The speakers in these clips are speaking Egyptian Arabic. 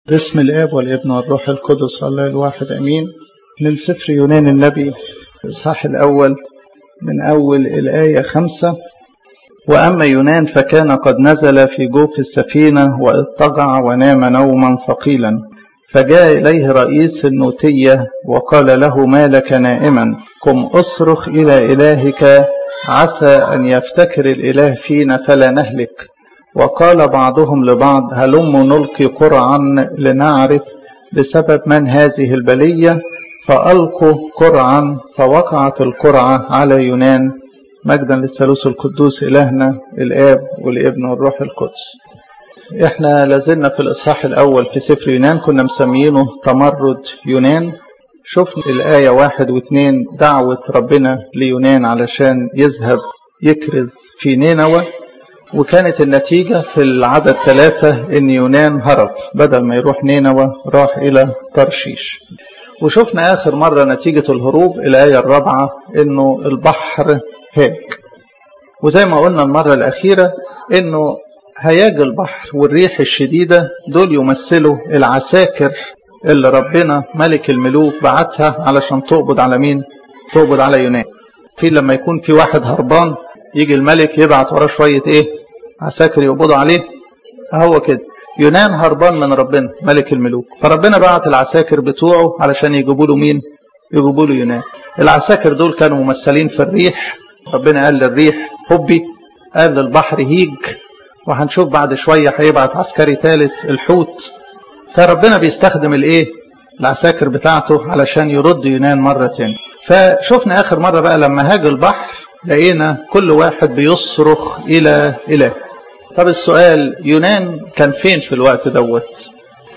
باسم الاب والابن والروح القدس الله الواحد امين من سفر يونان النبي الاصحاح الاول من اول الايه خمسه واما يونان فكان قد نزل في جوف السفينه واضطجع ونام نوما ثقيلا فجاء اليه رئيس النوتيه وقال له ما لك نائما قم اصرخ الى الهك عسى ان يفتكر الاله فينا فلا نهلك وقال بعضهم لبعض هلم نلقي قرعا لنعرف بسبب من هذه البلية فألقوا قرعا فوقعت القرعة على يونان مجدا للثالوث القدوس إلهنا الآب والابن والروح القدس احنا لازلنا في الإصحاح الأول في سفر يونان كنا مسميينه تمرد يونان شفنا الآية واحد واثنين دعوة ربنا ليونان علشان يذهب يكرز في نينوى وكانت النتيجة في العدد ثلاثة إن يونان هرب بدل ما يروح نينوى راح إلى ترشيش وشفنا آخر مرة نتيجة الهروب الآية الرابعة إنه البحر هاج وزي ما قلنا المرة الأخيرة إنه هياج البحر والريح الشديدة دول يمثلوا العساكر اللي ربنا ملك الملوك بعتها علشان تقبض على مين؟ تقبض على يونان في لما يكون في واحد هربان يجي الملك يبعت وراه شوية ايه عساكر يقبضوا عليه هو كده يونان هربان من ربنا ملك الملوك فربنا بعت العساكر بتوعه علشان يجيبوا له مين يجيبوا له يونان العساكر دول كانوا ممثلين في الريح ربنا قال للريح هبي قال للبحر هيج وهنشوف بعد شوية هيبعت عسكري ثالث الحوت فربنا بيستخدم الايه العساكر بتاعته علشان يرد يونان مرة تاني فشفنا آخر مرة بقى لما هاج البحر لقينا كل واحد بيصرخ إلى إله طب السؤال يونان كان فين في الوقت دوت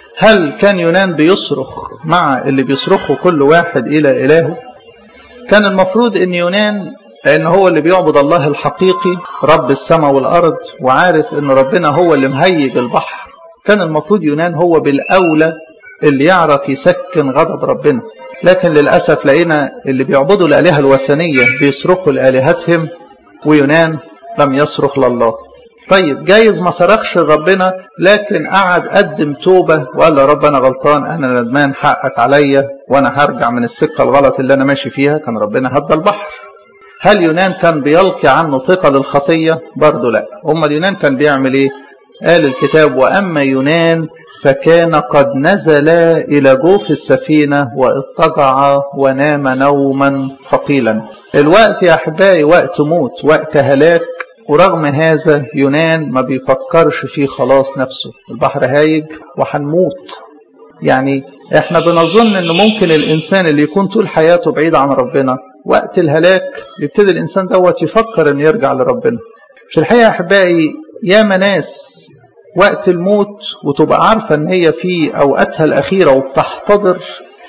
هل كان يونان بيصرخ مع اللي بيصرخه كل واحد إلى إلهه كان المفروض أن يونان لأن هو اللي بيعبد الله الحقيقي رب السماء والأرض وعارف أن ربنا هو اللي مهيج البحر كان المفروض يونان هو بالأولى اللي يعرف يسكن غضب ربنا لكن للأسف لقينا اللي بيعبدوا الآلهة الوثنية بيصرخوا لآلهتهم ويونان لم يصرخ لله طيب جايز ما صرخش لربنا لكن قعد قدم توبة وقال له رب أنا غلطان أنا ندمان حقك عليا وأنا هرجع من السكة الغلط اللي أنا ماشي فيها كان ربنا هدى البحر هل يونان كان بيلقي عنه ثقة للخطية برضه لا أما يونان كان بيعمل إيه قال الكتاب وأما يونان فكان قد نزل إلى جوف السفينة واضطجع ونام نوما ثقيلا الوقت يا أحبائي وقت موت وقت هلاك ورغم هذا يونان ما بيفكرش في خلاص نفسه البحر هايج وهنموت يعني احنا بنظن ان ممكن الانسان اللي يكون طول حياته بعيد عن ربنا وقت الهلاك يبتدي الانسان دوت يفكر انه يرجع لربنا في الحقيقه يا احبائي ياما ناس وقت الموت وتبقى عارفة ان هي في اوقاتها الاخيرة وبتحتضر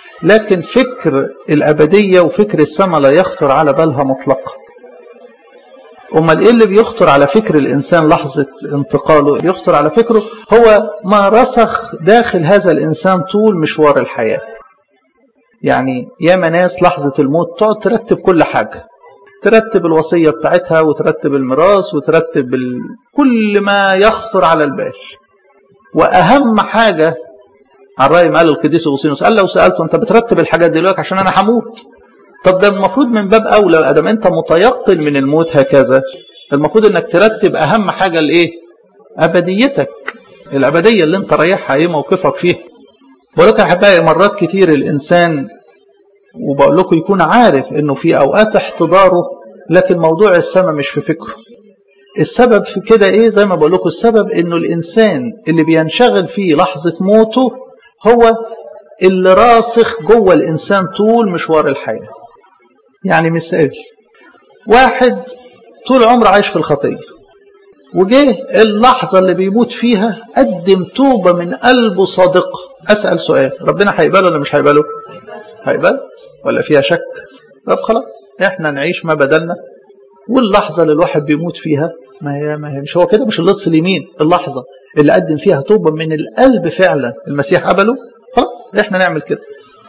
لكن فكر الابدية وفكر السماء لا يخطر على بالها مطلقا امال ايه اللي بيخطر على فكر الانسان لحظة انتقاله بيخطر على فكره هو ما رسخ داخل هذا الانسان طول مشوار الحياة يعني ياما ناس لحظة الموت تقعد ترتب كل حاجة ترتب الوصية بتاعتها وترتب الميراث وترتب ال... كل ما يخطر على البال وأهم حاجة على رأي ما قال القديس أغسطينوس قال لو سألته أنت بترتب الحاجات دي دلوقتي عشان أنا هموت طب ده المفروض من باب أولى أدام أنت متيقن من الموت هكذا المفروض أنك ترتب أهم حاجة الإيه؟ أبديتك الأبدية اللي أنت رايحها إيه موقفك فيها بقول لك يا أحبائي مرات كتير الإنسان وبقول لكم يكون عارف انه في اوقات احتضاره لكن موضوع السماء مش في فكره السبب في كده ايه زي ما بقول لكم السبب انه الانسان اللي بينشغل فيه لحظة موته هو اللي راسخ جوه الانسان طول مشوار الحياة يعني مثال واحد طول عمره عايش في الخطية وجه اللحظة اللي بيموت فيها قدم توبة من قلبه صادقة أسأل سؤال ربنا هيقبله ولا مش هيقبله هيقبل ولا فيها شك طب خلاص احنا نعيش ما بدلنا واللحظة اللي الواحد بيموت فيها ما هي, ما هي مش هو كده مش اللص اليمين اللحظة اللي قدم فيها توبة من القلب فعلا المسيح قبله خلاص احنا نعمل كده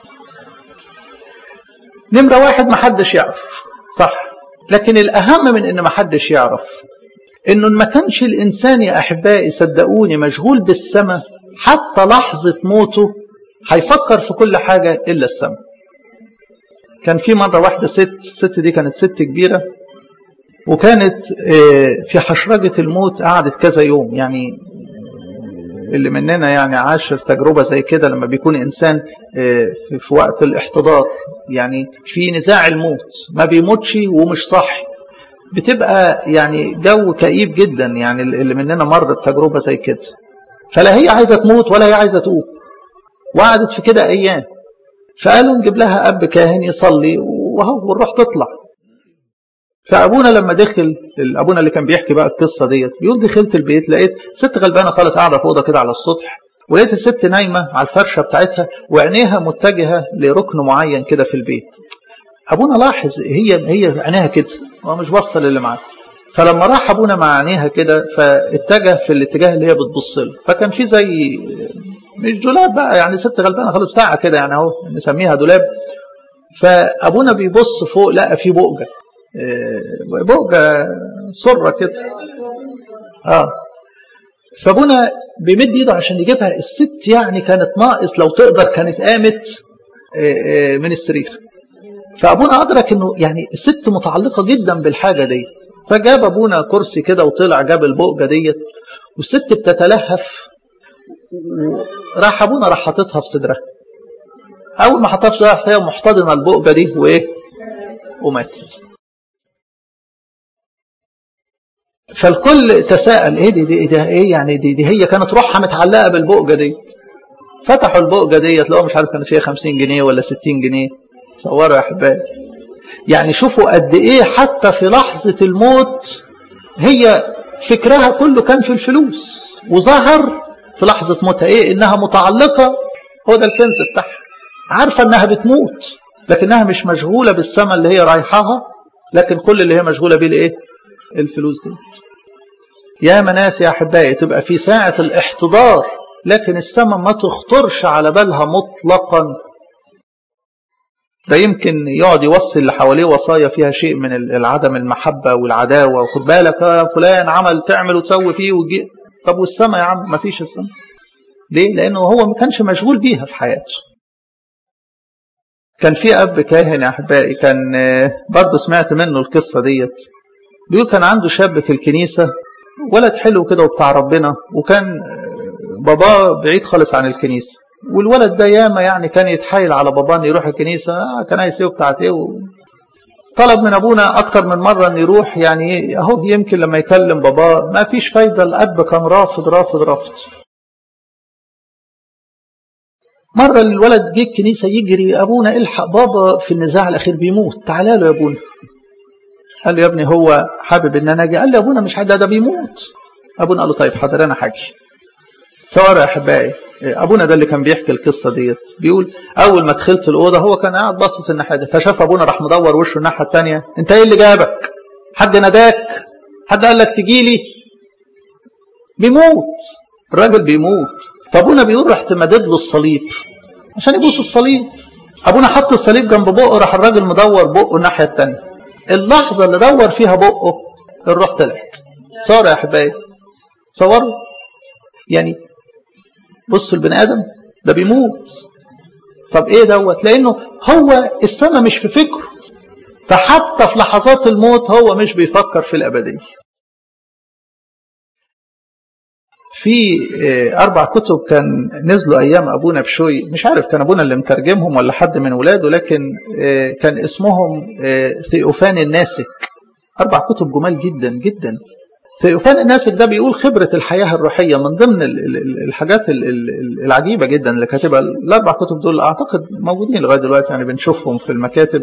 نمرة واحد ما حدش يعرف صح لكن الأهم من إن ما حدش يعرف إنه ما كانش الإنسان يا أحبائي صدقوني مشغول بالسماء حتى لحظة موته هيفكر في كل حاجة إلا السماء كان في مرة واحدة ست الست دي كانت ست كبيرة وكانت في حشرجة الموت قعدت كذا يوم يعني اللي مننا يعني عاشر تجربة زي كده لما بيكون إنسان في وقت الاحتضار يعني في نزاع الموت ما بيموتش ومش صاحي بتبقى يعني جو كئيب جدا يعني اللي مننا مر بتجربة زي كده فلا هي عايزة تموت ولا هي عايزة تقوم وقعدت في كده أيام فقالوا نجيب لها أب كاهن يصلي وهو والروح تطلع فأبونا لما دخل أبونا اللي كان بيحكي بقى القصة ديت بيقول دخلت البيت لقيت ست غلبانة خالص قاعدة في أوضة كده على السطح ولقيت الست نايمة على الفرشة بتاعتها وعينيها متجهة لركن معين كده في البيت أبونا لاحظ هي هي عينيها كده هو مش باصة للي معاه فلما راح أبونا مع عينيها كده فاتجه في الاتجاه اللي هي بتبص له فكان في زي مش دولاب بقى يعني ست غلبانة خالص ساعة كده يعني أهو نسميها دولاب فأبونا بيبص فوق لقى في بؤجة بؤجة سرة كده اه فابونا بيمد ايده عشان يجيبها الست يعني كانت ناقص لو تقدر كانت قامت من السرير فابونا ادرك انه يعني الست متعلقه جدا بالحاجه ديت فجاب ابونا كرسي كده وطلع جاب البؤجه ديت والست بتتلهف راح ابونا راح حاططها في صدرها اول ما حطها في صدرها هي محتضنه البؤجه دي وايه وماتت فالكل تساءل ايه دي, دي, دي ايه يعني دي, دي هي كانت روحها متعلقه بالبؤجه ديت فتحوا البؤجه ديت لو مش عارف كانت فيها 50 جنيه ولا 60 جنيه تصوروا يا احبائي يعني شوفوا قد ايه حتى في لحظه الموت هي فكرها كله كان في الفلوس وظهر في لحظه موتها ايه انها متعلقه هو ده الكنز بتاعها عارفه انها بتموت لكنها مش مشغوله بالسماء اللي هي رايحاها لكن كل اللي هي مشغوله بيه الايه الفلوس دي يا مناس يا احبائي تبقى في ساعه الاحتضار لكن السماء ما تخطرش على بالها مطلقا ده يمكن يقعد يوصل اللي حواليه وصايا فيها شيء من العدم المحبة والعداوة وخد بالك يا فلان عمل تعمل وتسوي فيه وجي طب والسماء يا عم ما فيش السماء ليه؟ لأنه هو ما كانش مشغول بيها في حياته كان في أب كاهن يا أحبائي كان برضه سمعت منه القصة ديت بيقول كان عنده شاب في الكنيسة ولد حلو كده وبتاع ربنا وكان باباه بعيد خالص عن الكنيسة والولد ده ياما يعني كان يتحايل على باباه انه يروح الكنيسة آه كان عايز ايه وبتاعت ايه و... طلب من ابونا اكتر من مرة ان يروح يعني اهو يمكن لما يكلم باباه ما فيش فايدة الاب كان رافض رافض رافض مرة الولد جه الكنيسة يجري ابونا الحق بابا في النزاع الاخير بيموت تعالى له يا ابونا قال له يا ابني هو حابب ان انا اجي قال لي يا ابونا مش حد ده بيموت ابونا قال له طيب حاضر انا حاجي تصور يا احبائي ابونا ده اللي كان بيحكي القصه ديت بيقول اول ما دخلت الاوضه هو كان قاعد باصص الناحيه دي فشاف ابونا راح مدور وشه الناحيه الثانيه انت ايه اللي جابك حد ناداك حد قال لك تجي لي بيموت الراجل بيموت فابونا بيقول رحت مدد له الصليب عشان يبوس الصليب ابونا حط الصليب جنب بقه راح الراجل مدور بقه الناحيه الثانيه اللحظه اللي دور فيها بقه الروح طلعت تصور يا احبائي تصوروا يعني بصوا البني ادم ده بيموت طب ايه دوت لانه هو السماء مش في فكره فحتى في لحظات الموت هو مش بيفكر في الابديه في اربع كتب كان نزلوا ايام ابونا بشوي مش عارف كان ابونا اللي مترجمهم ولا حد من ولاده لكن كان اسمهم ثيوفان الناسك اربع كتب جمال جدا جدا ثيوفان الناسك ده بيقول خبرة الحياة الروحية من ضمن الحاجات العجيبة جدا اللي كاتبها الأربع كتب دول أعتقد موجودين لغاية دلوقتي يعني بنشوفهم في المكاتب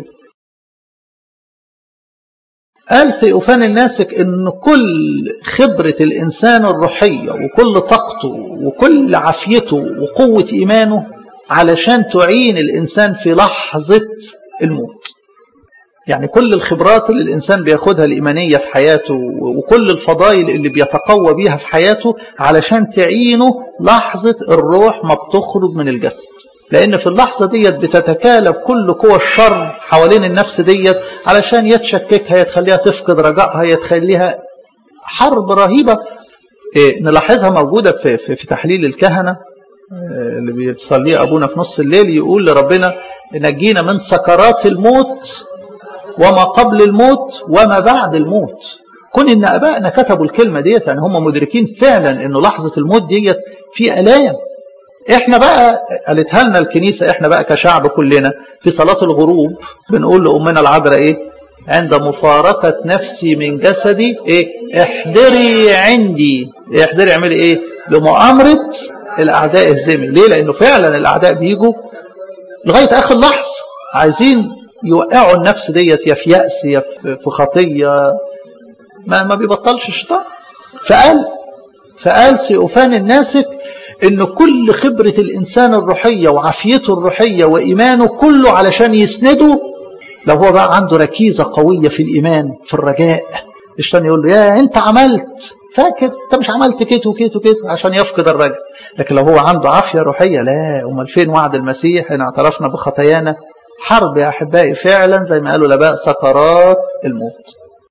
قال ثيوفان الناسك إن كل خبرة الإنسان الروحية وكل طاقته وكل عافيته وقوة إيمانه علشان تعين الإنسان في لحظة الموت يعني كل الخبرات اللي الإنسان بياخدها الإيمانية في حياته وكل الفضائل اللي بيتقوى بيها في حياته علشان تعينه لحظة الروح ما بتخرج من الجسد لأن في اللحظة ديت بتتكالب كل قوى الشر حوالين النفس ديت علشان يتشككها يتخليها تفقد رجائها يتخليها حرب رهيبة إيه نلاحظها موجودة في, في, في تحليل الكهنة اللي بيصليه أبونا في نص الليل يقول لربنا نجينا من سكرات الموت وما قبل الموت وما بعد الموت كون ان ابائنا كتبوا الكلمه ديت يعني هم مدركين فعلا انه لحظه الموت ديت في الام احنا بقى قالتها لنا الكنيسه احنا بقى كشعب كلنا في صلاه الغروب بنقول لامنا العذراء ايه عند مفارقه نفسي من جسدي ايه احضري عندي إيه احضري اعملي ايه لمؤامره الاعداء الزمن ليه لانه فعلا الاعداء بيجوا لغايه اخر لحظه عايزين يوقعوا النفس ديت يا في يأس يا في خطية ما ما بيبطلش الشيطان فقال فقال سيوفان الناسك ان كل خبرة الانسان الروحية وعافيته الروحية وايمانه كله علشان يسنده لو هو بقى عنده ركيزة قوية في الايمان في الرجاء الشيطان يقول له يا انت عملت فاكر انت مش عملت كده وكده وكده عشان يفقد الرجل لكن لو هو عنده عافية روحية لا امال فين وعد المسيح ان اعترفنا بخطايانا حرب يا احبائي فعلا زي ما قالوا الاباء سكرات الموت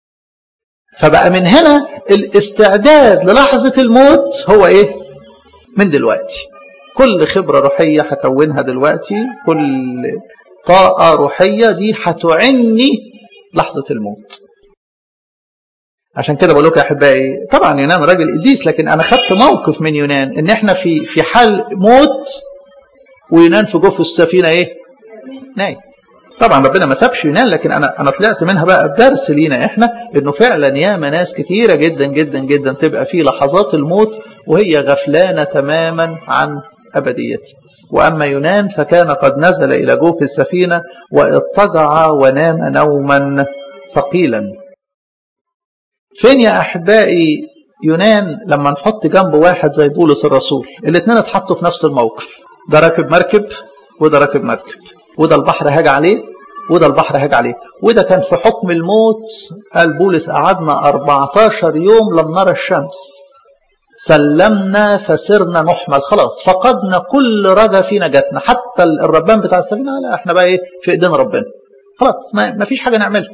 فبقى من هنا الاستعداد للحظة الموت هو ايه من دلوقتي كل خبرة روحية هكونها دلوقتي كل طاقة روحية دي هتعني لحظة الموت عشان كده بقول لكم يا احبائي طبعا يونان راجل قديس لكن انا خدت موقف من يونان ان احنا في في حال موت ويونان في جوف السفينه ايه؟ نايم طبعا ربنا ما سابش يونان لكن انا انا طلعت منها بقى بدرس لينا احنا انه فعلا ياما ناس كتيره جدا جدا جدا تبقى في لحظات الموت وهي غفلانه تماما عن ابديتها واما يونان فكان قد نزل الى جوف السفينه واضطجع ونام نوما ثقيلا فين يا احبائي يونان لما نحط جنب واحد زي بولس الرسول الاثنين اتحطوا في نفس الموقف ده راكب مركب وده راكب مركب وده البحر هاج عليه وده البحر هاج عليه وده كان في حكم الموت قال بولس قعدنا 14 يوم لم نرى الشمس سلمنا فسرنا نحمل خلاص فقدنا كل رجا في نجاتنا حتى الربان بتاع السفينه لا احنا بقى ايه في ايدين ربنا خلاص ما, ما فيش حاجه نعملها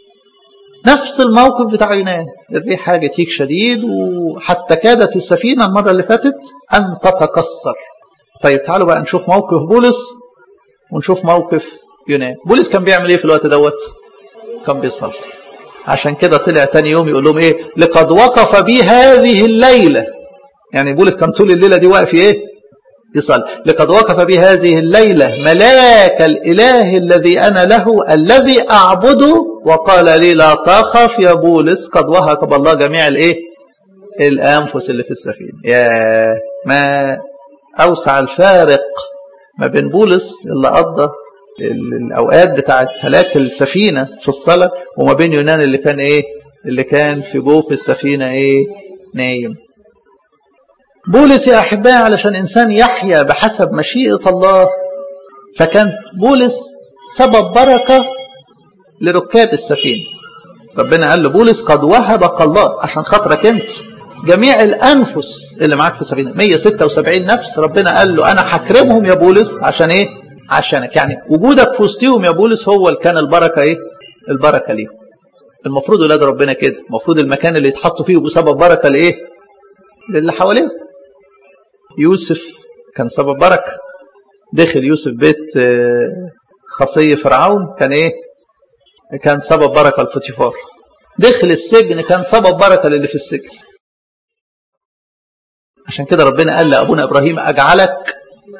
نفس الموقف بتاع يونان الريح حاجة هيك شديد وحتى كادت السفينة المرة اللي فاتت أن تتكسر طيب تعالوا بقى نشوف موقف بولس ونشوف موقف يونان بولس كان بيعمل ايه في الوقت دوت كان بيصلي عشان كده طلع تاني يوم يقول لهم ايه لقد وقف بي هذه الليلة يعني بولس كان طول الليلة دي واقف ايه يصلي لقد وقف بي هذه الليلة ملاك الإله الذي أنا له الذي أعبده وقال لي لا تخف يا بولس قد وهب الله جميع الايه الأنفس اللي في السفينة يا ما أوسع الفارق ما بين بولس اللي قضى الأوقات بتاعت هلاك السفينة في الصلاة وما بين يونان اللي كان إيه اللي كان في جوف السفينة إيه نايم بولس يا أحبائي علشان إنسان يحيا بحسب مشيئة الله فكان بولس سبب بركة لركاب السفينة ربنا قال لبولس قد وهبك الله عشان خاطرك أنت جميع الأنفس اللي معاك في السفينة 176 نفس ربنا قال له أنا هكرمهم يا بولس عشان إيه عشانك يعني وجودك في وسطهم يا بولس هو اللي كان البركة إيه البركة ليهم المفروض ولاد ربنا كده المفروض المكان اللي يتحطوا فيه بسبب بركة لإيه للي حواليه يوسف كان سبب بركة دخل يوسف بيت خصي فرعون كان ايه كان سبب بركة لفوتيفار دخل السجن كان سبب بركة للي في السجن عشان كده ربنا قال لأبونا إبراهيم أجعلك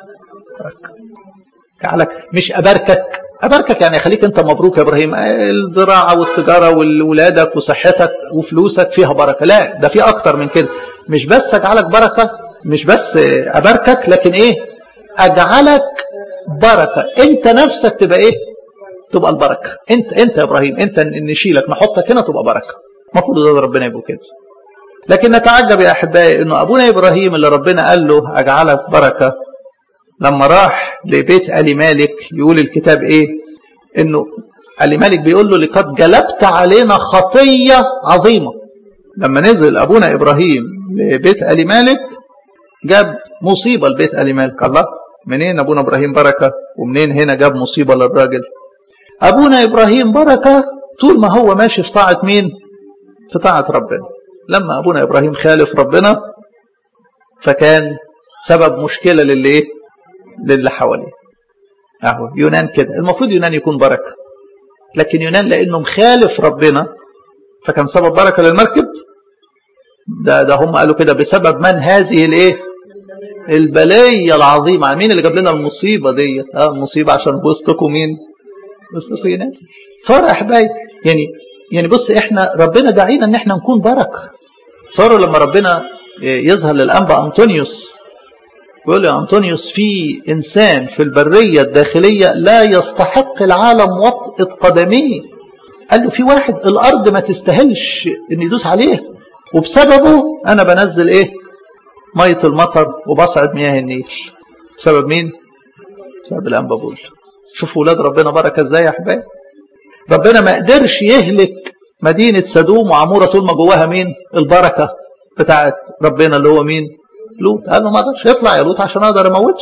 أجعلك مش أباركك أباركك يعني خليك أنت مبروك يا إبراهيم الزراعة والتجارة والولادك وصحتك وفلوسك فيها بركة لا ده في أكتر من كده مش بس أجعلك بركة مش بس أباركك لكن إيه أجعلك بركة أنت نفسك تبقى إيه تبقى البركة أنت أنت يا إبراهيم أنت نشيلك نحطك هنا تبقى بركة المفروض ده ربنا يبقى كده لكن نتعجب يا أحبائي أنه أبونا إبراهيم اللي ربنا قال له أجعلك بركة لما راح لبيت ألي مالك يقول الكتاب إيه أنه ألي مالك بيقول له لقد جلبت علينا خطية عظيمة لما نزل أبونا إبراهيم لبيت ألي مالك جاب مصيبة لبيت ألي مالك الله منين أبونا إبراهيم بركة ومنين هنا جاب مصيبة للراجل أبونا إبراهيم بركة طول ما هو ماشي في طاعة مين في طاعة ربنا لما أبونا إبراهيم خالف ربنا فكان سبب مشكله للي ايه للي حواليه اهو يونان كده المفروض يونان يكون بركه لكن يونان لانه مخالف ربنا فكان سبب بركه للمركب ده ده هم قالوا كده بسبب من هذه الايه البليه العظيمه مين اللي جاب لنا المصيبه دي اه المصيبه عشان وسطكم مين وسطكم يونان صار يا احبائي يعني يعني بص احنا ربنا دعينا ان احنا نكون بركه صاروا لما ربنا يظهر للانبا انطونيوس يقول يا أنطونيوس في إنسان في البرية الداخلية لا يستحق العالم وطئة قدميه قال له في واحد الأرض ما تستاهلش إن يدوس عليه وبسببه أنا بنزل إيه مية المطر وبصعد مياه النيل بسبب مين بسبب الأنبابول شوفوا ولاد ربنا بركة إزاي يا أحباب ربنا ما قدرش يهلك مدينة سدوم وعمورة طول ما جواها مين البركة بتاعت ربنا اللي هو مين لوط قال له ما اقدرش اطلع يا لوط عشان اقدر اموته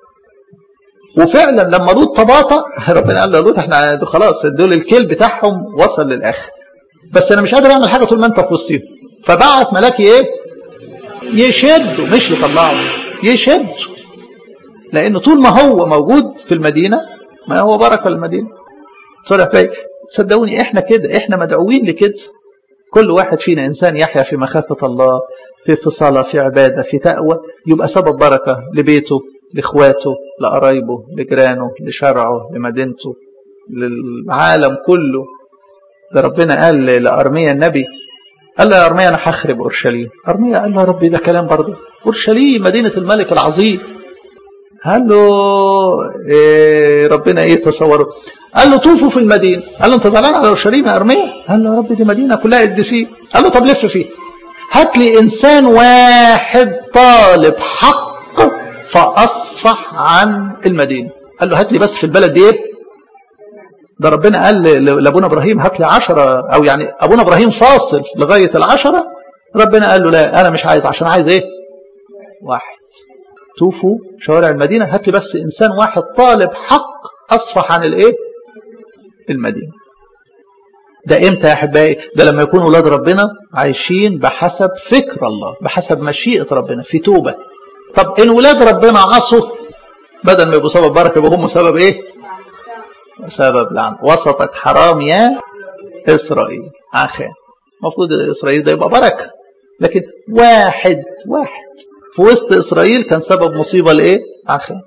وفعلا لما لوط تباطأ ربنا قال له لوط احنا خلاص دول الكيل بتاعهم وصل للاخر بس انا مش قادر اعمل حاجه طول ما انت في وسطهم فبعت ملاكي ايه يشده مش يطلعه يشده لان طول ما هو موجود في المدينه ما هو بركه للمدينه صدق صدقوني احنا كده احنا مدعوين لكده كل واحد فينا انسان يحيا في مخافه الله في في صلاة في عبادة في تقوى يبقى سبب بركة لبيته لإخواته لقرايبه لجيرانه لشرعه لمدينته للعالم كله ده ربنا قال لأرميا النبي قال له يا أرميا أنا هخرب أورشليم أرميا قال له يا ربي ده كلام برضه أورشليم مدينة الملك العظيم قال له إيه ربنا ايه تصوره قال له طوفوا في المدينه قال له انت زعلان على اورشليم يا ارميا قال له يا رب دي مدينه كلها قديسين قال له طب لف فيها هات لي انسان واحد طالب حق فاصفح عن المدينه قال له هات لي بس في البلد دي ايه ده ربنا قال لابونا ابراهيم هات لي عشرة او يعني ابونا ابراهيم فاصل لغايه العشرة ربنا قال له لا انا مش عايز عشان عايز ايه واحد طوفوا شوارع المدينه هات لي بس انسان واحد طالب حق اصفح عن الايه المدينه ده امتى يا احبائي ده لما يكون اولاد ربنا عايشين بحسب فكر الله بحسب مشيئه ربنا في توبه طب ان ولاد ربنا عصوا بدل ما يبقوا سبب بركه يبقوا هم سبب ايه سبب لعن وسطك حرام يا اسرائيل عخان المفروض اسرائيل ده يبقى بركه لكن واحد واحد في وسط اسرائيل كان سبب مصيبه لايه عخان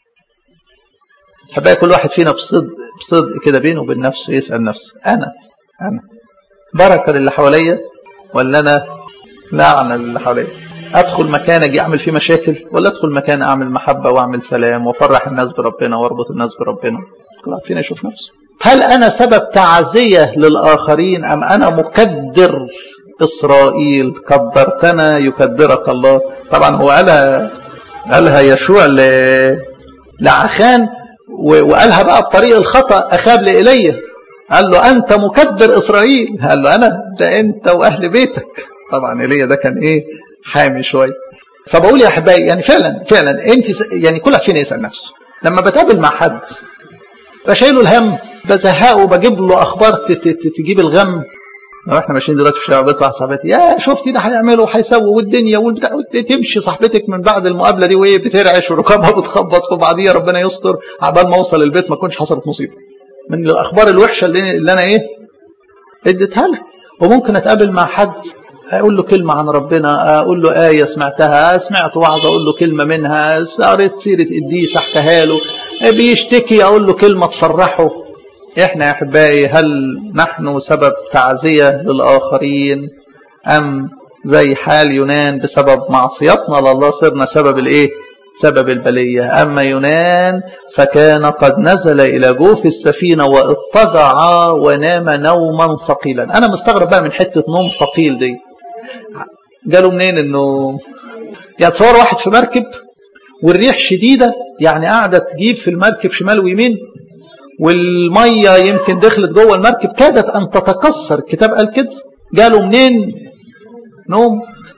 حبايا كل واحد فينا بصدق بصدق كده بينه وبين نفسه يسال نفسه انا أنا بركة للي حواليا ولا أنا لعنة للي حواليا أدخل مكان أجي أعمل فيه مشاكل ولا أدخل مكان أعمل محبة وأعمل سلام وأفرح الناس بربنا وأربط الناس بربنا كل واحد فينا يشوف نفسه هل أنا سبب تعزية للآخرين أم أنا مكدر إسرائيل كدرتنا يكدرك الله طبعا هو قالها قالها يشوع ل... لعخان وقالها بقى بطريق الخطأ أخاب لإليه قال له أنت مكدر إسرائيل قال له أنا ده أنت وأهل بيتك طبعا إيليا ده كان إيه حامي شوية فبقول يا أحبائي يعني فعلا فعلا أنت يعني كل واحد فينا يسأل نفسه لما بتقابل مع حد بشيله الهم بزهقه بجيب له أخبار تجيب الغم لو احنا ماشيين دلوقتي في شارع بيت واحد صاحبتي يا شفتي ده هيعملوا وهيسووا والدنيا والبتاع تمشي صاحبتك من بعد المقابله دي وهي بترعش وركابها بتخبط في بعضيها ربنا يستر عبال ما اوصل البيت ما كنتش حصلت مصيبه من الاخبار الوحشه اللي, اللي انا ايه اديتها لها وممكن اتقابل مع حد اقول له كلمه عن ربنا اقول له ايه سمعتها سمعت وعظه اقول له كلمه منها قريت سيره قديس احكيها له بيشتكي اقول له كلمه تفرحه احنا يا احبائي هل نحن سبب تعزيه للاخرين ام زي حال يونان بسبب معصيتنا لله صرنا سبب الايه سبب البلية أما يونان فكان قد نزل إلى جوف السفينة واضطجع ونام نوما ثقيلا أنا مستغرب بقى من حتة نوم ثقيل دي قالوا منين إنه يعني تصور واحد في مركب والريح شديدة يعني قاعدة تجيب في المركب شمال ويمين والمية يمكن دخلت جوه المركب كادت أن تتكسر الكتاب قال كده قالوا منين نوم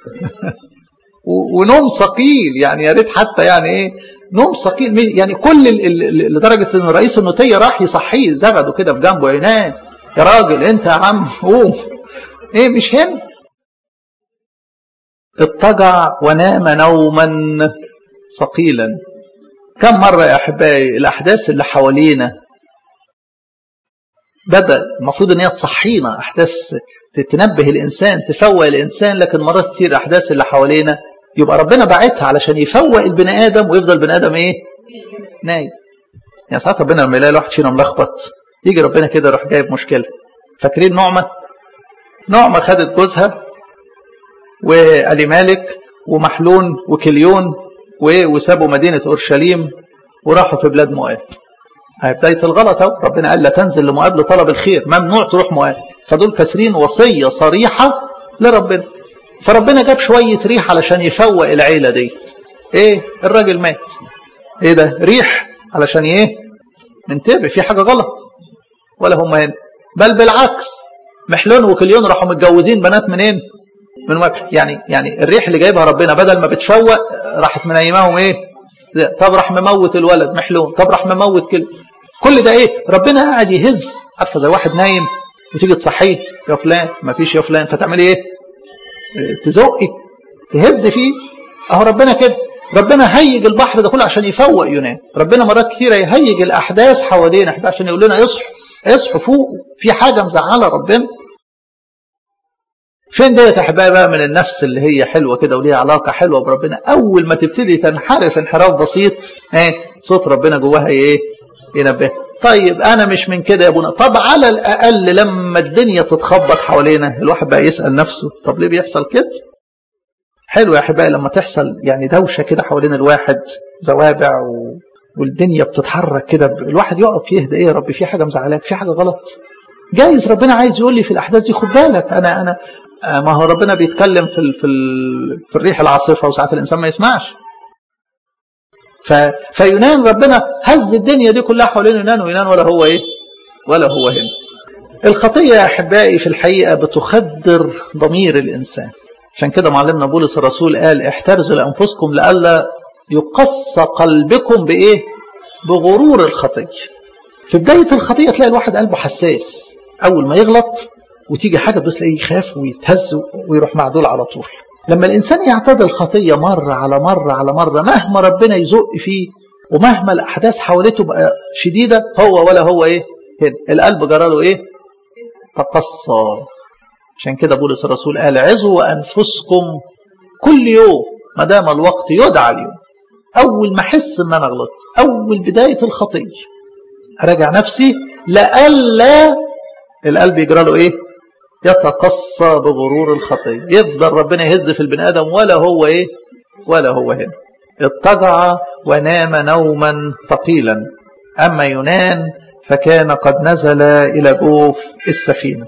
ونوم ثقيل يعني يا ريت حتى يعني ايه نوم ثقيل يعني كل لدرجه ان رئيس النوتيه راح يصحيه زغده كده في جنبه ينام يا راجل انت يا عم قوم ايه مش هنا اضطجع ونام نوما ثقيلا كم مرة يا أحبائي الأحداث اللي حوالينا بدأ المفروض ان هي تصحينا احداث تنبه الانسان تفوق الانسان لكن مرات كتير الاحداث اللي حوالينا يبقى ربنا باعتها علشان يفوق البني ادم ويفضل البني ادم ايه نايم يعني ساعات ربنا لما يلاقي الواحد فينا ملخبط يجي ربنا كده يروح جايب مشكله فاكرين نعمه نعمه خدت جوزها وألي مالك ومحلون وكليون وسابوا مدينه اورشليم وراحوا في بلاد مؤاب هي بداية الغلط اهو ربنا قال لا تنزل لمؤاب لطلب الخير ممنوع تروح مؤاب فدول كاسرين وصية صريحة لربنا فربنا جاب شوية ريح علشان يفوق العيلة دي ايه الراجل مات ايه ده ريح علشان ايه ننتبه في حاجة غلط ولا هم هنا بل بالعكس محلون وكليون راحوا متجوزين بنات منين من مؤاب يعني يعني الريح اللي جايبها ربنا بدل ما بتفوق راحت منيماهم ايه طب راح مموت الولد محلون طب راح مموت كل كل ده ايه ربنا قاعد يهز عارفه زي واحد نايم وتيجي تصحيه يا فلان ما فيش يا فلان فتعمل ايه تزقي تهز فيه اهو ربنا كده ربنا هيج البحر ده كله عشان يفوق يونان ربنا مرات كثيره يهيج الاحداث حوالينا عشان يقول لنا اصحوا اصحوا فوقوا في حاجه مزعله ربنا فين ديت يا احبائي بقى من النفس اللي هي حلوه كده وليها علاقه حلوه بربنا اول ما تبتدي تنحرف انحراف بسيط ايه صوت ربنا جواها ايه ينبه طيب انا مش من كده يا ابونا طب على الاقل لما الدنيا تتخبط حوالينا الواحد بقى يسال نفسه طب ليه بيحصل كده حلو يا احبائي لما تحصل يعني دوشه كده حوالين الواحد زوابع و... والدنيا بتتحرك كده الواحد يقف يهدى ايه يا رب في حاجه مزعلاك في حاجه غلط جايز ربنا عايز يقول لي في الاحداث دي خد بالك انا انا ما هو ربنا بيتكلم في ال في ال في الريح العاصفه وساعات الانسان ما يسمعش ف فيونان ربنا هز الدنيا دي كلها حوالين يونان ويونان ولا هو ايه ولا هو هنا الخطيه يا احبائي في الحقيقه بتخدر ضمير الانسان عشان كده معلمنا بولس الرسول قال احترزوا لانفسكم لئلا يقص قلبكم بايه بغرور الخطيه في بدايه الخطيه تلاقي الواحد قلبه حساس اول ما يغلط وتيجي حاجه تبص تلاقيه يخاف ويتهز ويروح معدول على طول لما الانسان يعتاد الخطيه مره على مره على مره مهما ربنا يزق فيه ومهما الاحداث حوالته بقى شديده هو ولا هو ايه هنا القلب جراله ايه تقصى عشان كده بولس الرسول قال عظوا انفسكم كل يوم ما دام الوقت يدعى اليوم اول ما احس ان انا غلطت اول بدايه الخطيه اراجع نفسي لئلا القلب يجرى له ايه يتقصى بغرور الخطيه يفضل ربنا يهز في البني ادم ولا هو ايه ولا هو هنا اضطجع ونام نوما ثقيلا اما يونان فكان قد نزل الى جوف السفينه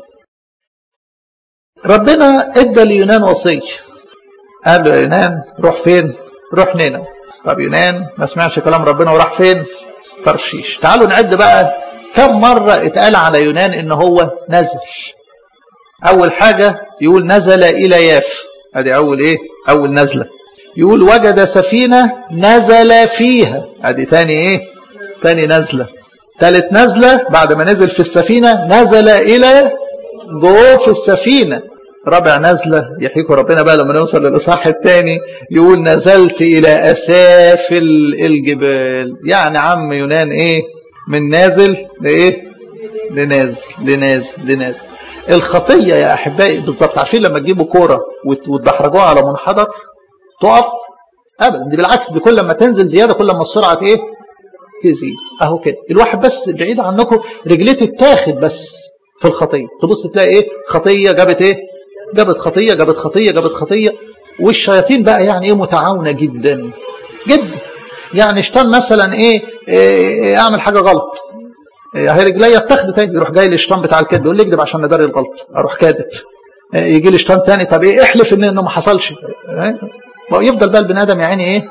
ربنا ادى ليونان وصيه قال له يونان روح فين روح نينوى طب يونان ما سمعش كلام ربنا وراح فين ترشيش تعالوا نعد بقى كم مرة اتقال على يونان ان هو نزل اول حاجة يقول نزل الى ياف ادي اول ايه اول نزلة يقول وجد سفينة نزل فيها ادي تاني ايه تاني نزلة تالت نزلة بعد ما نزل في السفينة نزل الى جوف السفينة رابع نزلة يحيكوا ربنا بقى لما نوصل للإصحاح الثاني يقول نزلت إلى أسافل الجبال يعني عم يونان إيه من نازل لإيه لنازل لنازل لنازل الخطية يا أحبائي بالظبط عارفين لما تجيبوا كورة وتدحرجوها على منحدر تقف أبدا دي بالعكس دي كل ما تنزل زيادة كل ما السرعة إيه تزيد أهو كده الواحد بس بعيد عنكم رجليه تتاخد بس في الخطية تبص تلاقي إيه خطية جابت إيه جابت خطية جابت خطية جابت خطية والشياطين بقى يعني ايه متعاونة جدا جدا يعني شيطان مثلا ايه, إيه اعمل حاجة غلط إيه هي رجليا اتخذ تاني يروح جاي للشيطان بتاع الكذب يقول لي اكذب عشان نداري الغلط اروح كاذب إيه يجي لي شيطان تاني طب ايه احلف ان انه ما حصلش إيه يفضل بقى البني ادم يعني ايه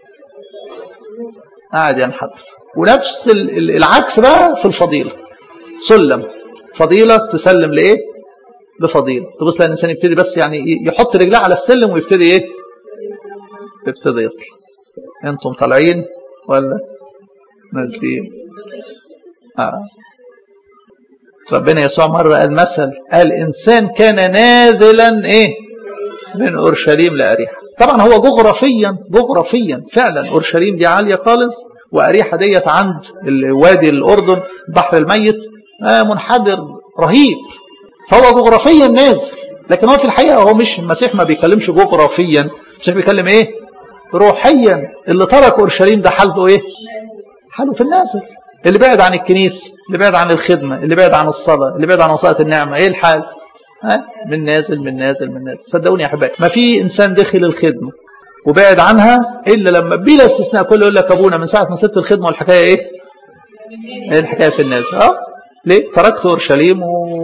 قاعد ينحدر ونفس العكس بقى في الفضيلة سلم فضيلة تسلم لايه بفضيلة تبص لأن الإنسان يبتدي بس يعني يحط رجليه على السلم ويبتدي إيه يبتدي يطلع أنتم طالعين ولا نازلين آه. ربنا يسوع مرة قال مثل قال إنسان كان نازلا إيه من أورشليم لأريحة طبعا هو جغرافيا جغرافيا فعلا اورشليم دي عاليه خالص واريحه ديت عند وادي الاردن بحر الميت منحدر رهيب فهو جغرافيا نازل لكن هو في الحقيقه هو مش المسيح ما بيتكلمش جغرافيا المسيح بيتكلم ايه روحيا اللي ترك اورشليم ده حالته ايه حاله في النازل اللي بعد عن الكنيسه اللي بعد عن الخدمه اللي بعد عن الصلاه اللي بعد عن وسائل النعمه ايه الحال ها من نازل من نازل من نازل صدقوني يا احبائي ما في انسان دخل الخدمه وبعد عنها الا لما بلا استثناء كله يقول لك ابونا من ساعه ما سبت الخدمه والحكايه ايه؟ ايه الحكايه في الناس اه ليه؟ تركت اورشليم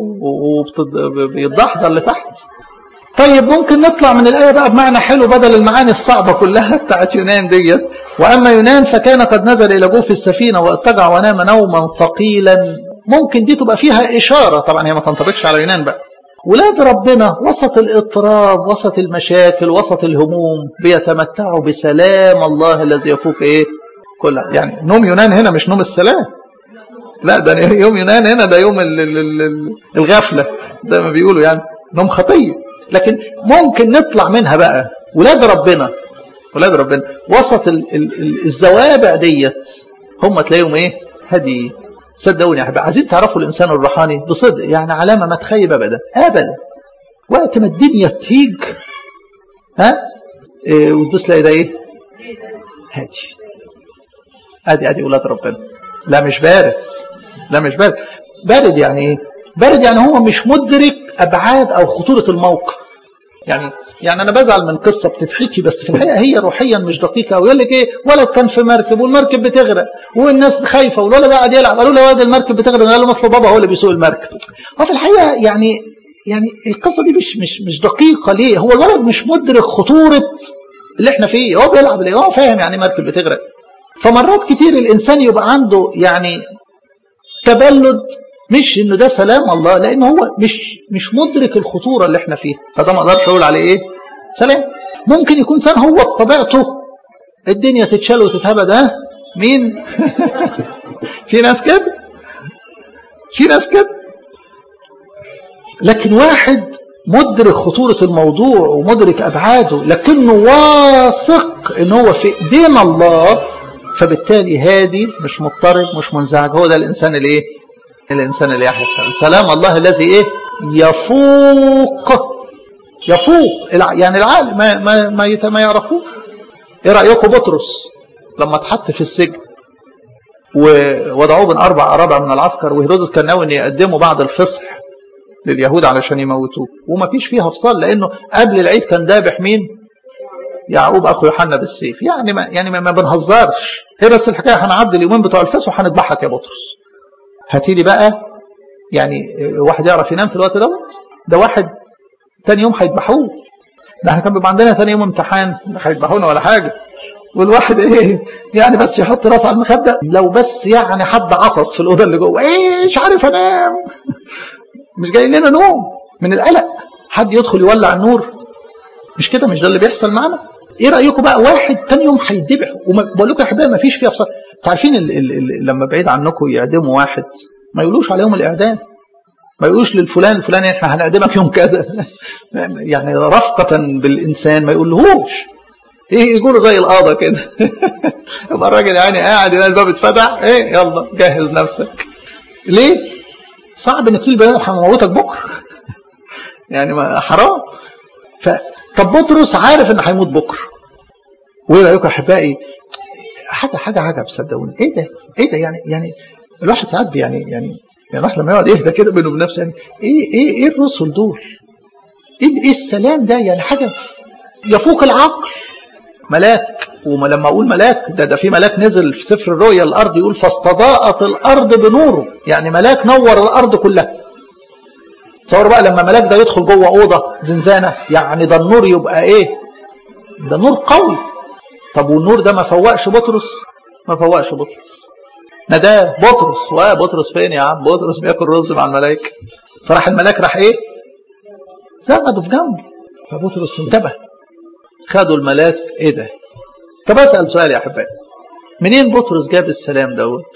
وبيتدحضر لتحت طيب ممكن نطلع من الآية بقى بمعنى حلو بدل المعاني الصعبة كلها بتاعت يونان ديت وأما يونان فكان قد نزل إلى جوف السفينة واضطجع ونام نوما ثقيلا ممكن دي تبقى فيها إشارة طبعا هي ما تنطبقش على يونان بقى ولاد ربنا وسط الاضطراب وسط المشاكل وسط الهموم بيتمتعوا بسلام الله الذي يفوق ايه كل يعني نوم يونان هنا مش نوم السلام لا ده يوم يونان هنا ده يوم الغفلة زي ما بيقولوا يعني نوم خطية لكن ممكن نطلع منها بقى ولاد ربنا ولاد ربنا وسط ال ال الزوابع ديت هم تلاقيهم ايه هدي صدقوني يا احبابي عايزين تعرفوا الانسان الروحاني بصدق يعني علامه ما تخيب ابدا ابدا وقت ما الدنيا تهيج ها إيه وتبص تلاقي ده ايه هادي ادي ادي ولاد ربنا لا مش بارد لا مش بارد بارد يعني ايه بارد يعني هو مش مدرك ابعاد او خطوره الموقف يعني يعني انا بزعل من قصه بتتحكي بس في الحقيقه هي روحيا مش دقيقه ويقول لك ايه ولد كان في مركب والمركب بتغرق والناس خايفه والولد قاعد يلعب قالوا له ولد المركب بتغرق قال له اصل بابا هو اللي بيسوق المركب هو في الحقيقه يعني يعني القصه دي مش مش مش دقيقه ليه هو الولد مش مدرك خطوره اللي احنا فيه هو بيلعب ليه هو فاهم يعني مركب بتغرق فمرات كتير الانسان يبقى عنده يعني تبلد مش انه ده سلام الله لان هو مش مش مدرك الخطوره اللي احنا فيها فده ما اقدرش اقول عليه ايه سلام ممكن يكون انسان هو بطبيعته الدنيا تتشال وتتهبد ها مين في ناس كده في ناس كده لكن واحد مدرك خطورة الموضوع ومدرك أبعاده لكنه واثق إن هو في إيدين الله فبالتالي هادي مش مضطرب مش منزعج هو ده الإنسان اللي إيه؟ الإنسان اللي يحيى بسلام سلام الله الذي إيه؟ يفوق يفوق يعني العقل ما ما ما, ما يعرفوه إيه رأيكم بطرس لما اتحط في السجن ووضعوه بين أربع أرابع من العسكر وهيرودس كان ناوي إن يقدمه بعد الفصح لليهود علشان يموتوه وما فيش فيها فصال لأنه قبل العيد كان دابح مين؟ يعقوب أخو يوحنا بالسيف يعني ما يعني ما, ما بنهزرش هي بس الحكاية هنعدي اليومين بتوع الفصح وهنذبحك يا بطرس هاتي لي بقى يعني واحد يعرف ينام في الوقت دوت ده واحد تاني يوم هيذبحوه ده احنا كان بيبقى عندنا تاني يوم امتحان هيذبحونا ولا حاجه والواحد ايه يعني بس يحط راسه على المخده لو بس يعني حد عطس في الاوضه اللي جوه ايه مش عارف انام مش جاي لنا نوم من القلق حد يدخل يولع النور مش كده مش ده اللي بيحصل معانا ايه رايكم بقى واحد تاني يوم هيتذبح وبقول لكم يا احبابي ما فيش فيها فصل انتوا عارفين ال ال ال لما بعيد عنكم يعدموا واحد ما يقولوش عليهم الاعدام ما يقولوش للفلان الفلاني احنا هنعدمك يوم كذا يعني رفقة بالإنسان ما يقولهوش ايه يقولوا زي القاضة كده يبقى الراجل يعني قاعد يلاقي الباب اتفتح ايه يلا جهز نفسك ليه؟ صعب انك تقول بني هموتك بكره يعني ما حرام ف طب بطرس عارف ان هيموت بكره وايه رايكم يا احبائي حاجه حاجه عجب صدقوني ايه ده ايه ده يعني يعني الواحد ساعات يعني يعني يعني الواحد لما يقعد يهدى كده بينه وبين نفسه يعني ايه ايه ايه الرسل دول؟ ايه ايه السلام ده يعني حاجه يفوق العقل ملاك ولما اقول ملاك ده ده في ملاك نزل في سفر الرؤيا الارض يقول فاستضاءت الارض بنوره يعني ملاك نور الارض كلها تصور بقى لما ملاك ده يدخل جوه اوضه زنزانه يعني ده النور يبقى ايه ده نور قوي طب والنور ده ما فوقش بطرس ما فوقش بطرس ناداه بطرس وبطرس فين يا عم بطرس بياكل رز مع الملائكه فراح الملاك راح ايه زغده في جنبه فبطرس انتبه خدوا الملاك ايه ده طب اسال سؤال يا احبائي منين بطرس جاب السلام دوت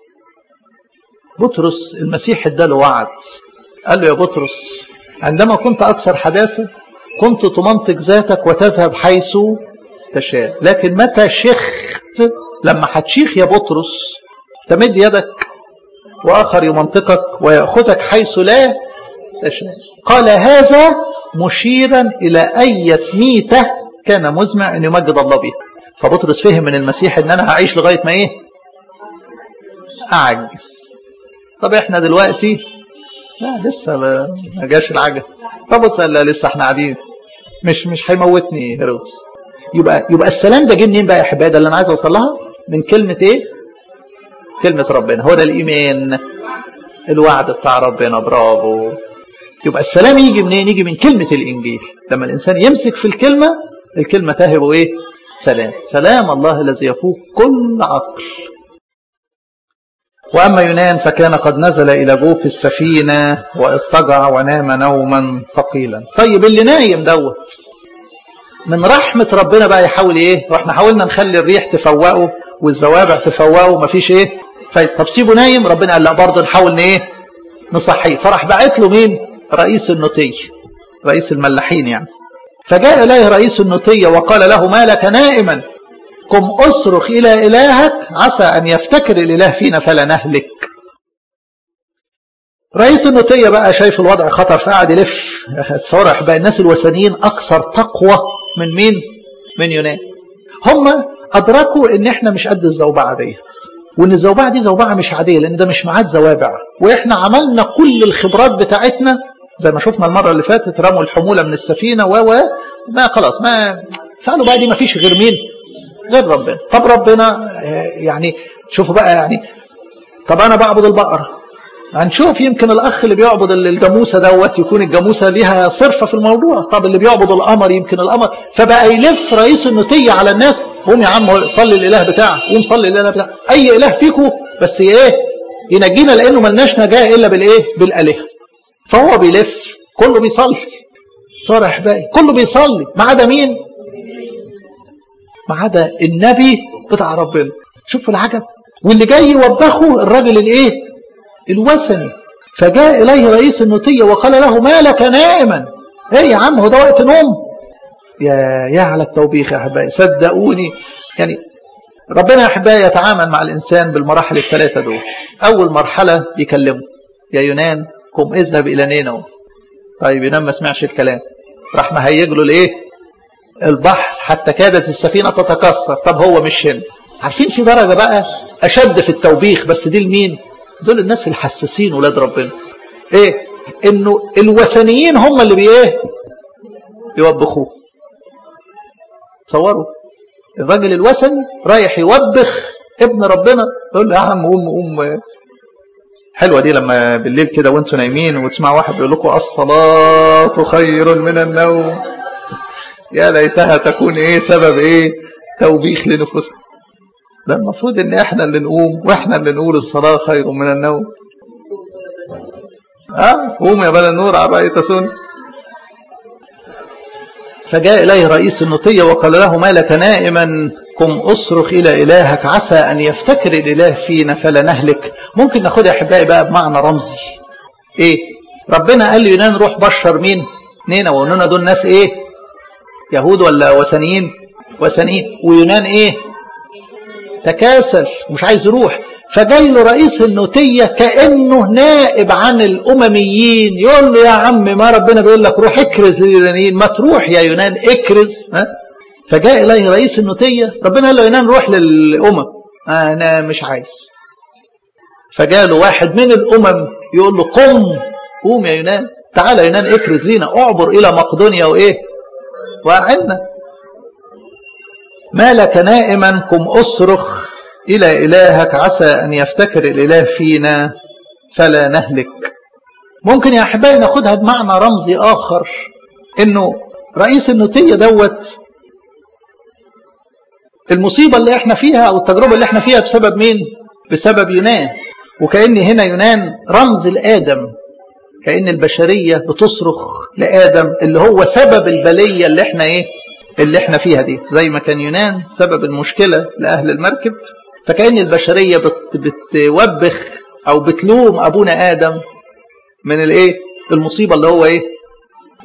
بطرس المسيح اداله وعد قال له يا بطرس عندما كنت اكثر حداثه كنت تمنطق ذاتك وتذهب حيث تشاء لكن متى شخت لما هتشيخ يا بطرس تمد يدك وآخر يمنطقك ويأخذك حيث لا تشاء قال هذا مشيرا إلى أية ميتة كان مزمع أن يمجد الله بها فبطرس فهم من المسيح أن أنا هعيش لغاية ما إيه أعجز طب إحنا دلوقتي لا لسه ما جاش العجز فبطرس قال لا لسه إحنا قاعدين مش مش هيموتني هيرودس يبقى يبقى السلام ده جه منين بقى يا احبائي ده اللي انا عايز اوصل لها من كلمه ايه كلمه ربنا هو ده الايمان الوعد بتاع ربنا برافو يبقى السلام يجي منين يجي من كلمه الانجيل لما الانسان يمسك في الكلمه الكلمه تهبه ايه سلام سلام الله الذي يفوق كل عقل وأما يونان فكان قد نزل إلى جوف السفينة واضطجع ونام نوما ثقيلا طيب اللي نايم دوت من رحمة ربنا بقى يحاول ايه واحنا حاولنا نخلي الريح تفوقه والزوابع تفوقه مفيش ايه طب سيبه نايم ربنا قال لا برضه نحاول ايه نصحيه فراح بعت له مين رئيس النوتية رئيس الملاحين يعني فجاء إليه رئيس النوتية وقال له ما لك نائما قم أصرخ إلى إلهك عسى أن يفتكر الإله فينا فلا نهلك رئيس النوتية بقى شايف الوضع خطر فقعد يلف تصور بقى الناس الوثنيين أكثر تقوى من مين؟ من يونان هم أدركوا إن إحنا مش قد الزوبعة ديت وإن الزوبعة دي زوبعة مش عادية لأن ده مش معاد زوابع وإحنا عملنا كل الخبرات بتاعتنا زي ما شفنا المرة اللي فاتت رموا الحمولة من السفينة و ما خلاص ما فقالوا بقى دي ما فيش غير مين؟ غير ربنا طب ربنا يعني شوفوا بقى يعني طب أنا بعبد البقرة هنشوف يمكن الأخ اللي بيعبد الجاموسة دوت يكون الجاموسة ليها صرفة في الموضوع طب اللي بيعبد القمر يمكن القمر فبقى يلف رئيس النوتية على الناس قوم يا عم صلي الإله بتاعك قوم صلي الإله بتاعك أي إله فيكم بس إيه ينجينا لأنه ملناش نجاة إلا بالإيه بالآلهة فهو بيلف كله بيصلي صار يا أحبائي كله بيصلي ما عدا مين ما عدا النبي بتاع ربنا شوفوا العجب واللي جاي يوبخه الراجل الايه الوثني فجاء اليه رئيس النوتيه وقال له ما لك نائما ايه يا عم هو ده وقت نوم يا يا على التوبيخ يا احبائي صدقوني يعني ربنا يا احبائي يتعامل مع الانسان بالمراحل الثلاثه دول اول مرحله يكلمه يا يونان قم اذهب الى نينوى طيب يونان ما سمعش الكلام راح مهيج له الايه البحر حتى كادت السفينه تتكسر طب هو مش هنا عارفين في درجه بقى اشد في التوبيخ بس دي لمين دول الناس الحساسين ولاد ربنا ايه انه الوثنيين هم اللي بايه يوبخوه تصوروا الراجل الوثني رايح يوبخ ابن ربنا يقول له يا عم قوم قوم حلوه دي لما بالليل كده وانتوا نايمين وتسمع واحد بيقول لكم الصلاه خير من النوم يا ليتها تكون ايه سبب ايه توبيخ لنفوسنا ده المفروض ان احنا اللي نقوم واحنا اللي نقول الصلاه خير من النوم اه قوم يا بلا النور على راي تسون فجاء اليه رئيس النوتيه وقال له ما لك نائما قم اصرخ الى الهك عسى ان يفتكر الاله فينا فلا نهلك ممكن ناخدها يا احبائي بقى بمعنى رمزي ايه ربنا قال لي يونان روح بشر مين نينوى ونينوى دول ناس ايه يهود ولا وثنيين وثنيين ويونان ايه تكاسل مش عايز يروح فجاي له رئيس النوتيه كانه نائب عن الامميين يقول له يا عم ما ربنا بيقول لك روح اكرز لليونانيين ما تروح يا يونان اكرز ها فجاء اليه رئيس النوتيه ربنا قال له يونان روح للامم انا مش عايز فجاء له واحد من الامم يقول له قم قوم يا يونان تعالى يونان اكرز لينا اعبر الى مقدونيا وايه واعنا ما لك نائما قم اصرخ إلى إلهك عسى أن يفتكر الإله فينا فلا نهلك ممكن يا أحبائي ناخدها بمعنى رمزي آخر إنه رئيس النوتية دوت المصيبة اللي احنا فيها أو التجربة اللي احنا فيها بسبب مين؟ بسبب يونان وكأن هنا يونان رمز لآدم كأن البشرية بتصرخ لآدم اللي هو سبب البلية اللي احنا ايه اللي احنا فيها دي زي ما كان يونان سبب المشكلة لأهل المركب فكأن البشرية بت بتوبخ أو بتلوم أبونا آدم من الإيه؟ المصيبة اللي هو إيه؟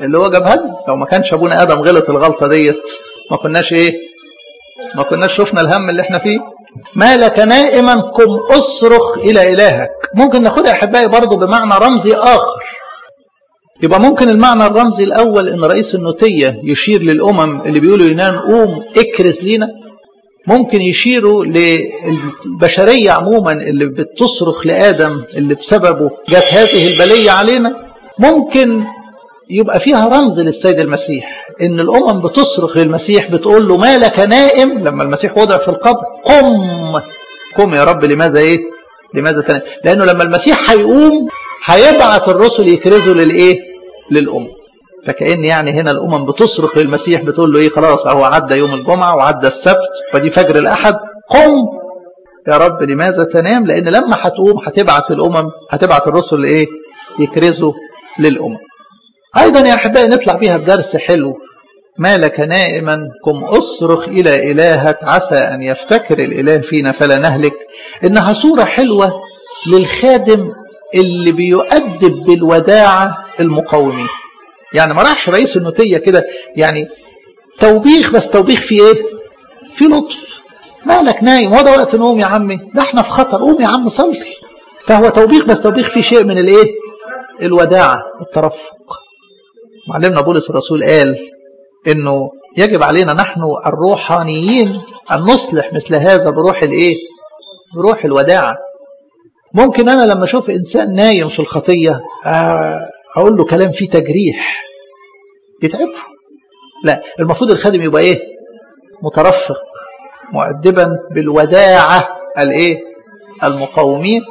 اللي هو جابها لنا لو ما كانش ابونا ادم غلط الغلطه ديت ما كناش ايه ما كناش شفنا الهم اللي احنا فيه ما لك نائما قم اصرخ الى الهك ممكن ناخدها يا احبائي برضه بمعنى رمزي اخر يبقى ممكن المعنى الرمزي الاول ان رئيس النوتيه يشير للامم اللي بيقولوا يونان قوم اكرز لينا ممكن يشيروا للبشريه عموما اللي بتصرخ لادم اللي بسببه جت هذه البليه علينا ممكن يبقى فيها رمز للسيد المسيح ان الامم بتصرخ للمسيح بتقول له ما لك نائم لما المسيح وضع في القبر قم قم يا رب لماذا ايه لماذا تنام لانه لما المسيح هيقوم هيبعت الرسل يكرزوا للايه للامم فكأن يعني هنا الامم بتصرخ للمسيح بتقول له ايه خلاص اهو عدى يوم الجمعه وعدى السبت ودي فجر الاحد قم يا رب لماذا تنام لان لما هتقوم هتبعت الامم هتبعت الرسل ايه يكرزوا للامم أيضا يا أحبائي نطلع بيها بدرس حلو ما لك نائما قم أصرخ إلى إلهك عسى أن يفتكر الإله فينا فلا نهلك إنها صورة حلوة للخادم اللي بيؤدب بالوداعة المقاومين يعني ما راحش رئيس النوتية كده يعني توبيخ بس توبيخ في ايه في لطف مالك نايم هو ده وقت نوم يا عمي ده احنا في خطر قوم يا عم صلي فهو توبيخ بس توبيخ فيه شيء من الايه الوداعة الترفق معلمنا بولس الرسول قال انه يجب علينا نحن الروحانيين ان نصلح مثل هذا بروح الايه بروح الوداعة ممكن انا لما اشوف انسان نايم في الخطية اقول له كلام فيه تجريح يتعبه لا المفروض الخادم يبقى ايه مترفق مؤدبا بالوداعة الايه المقاومين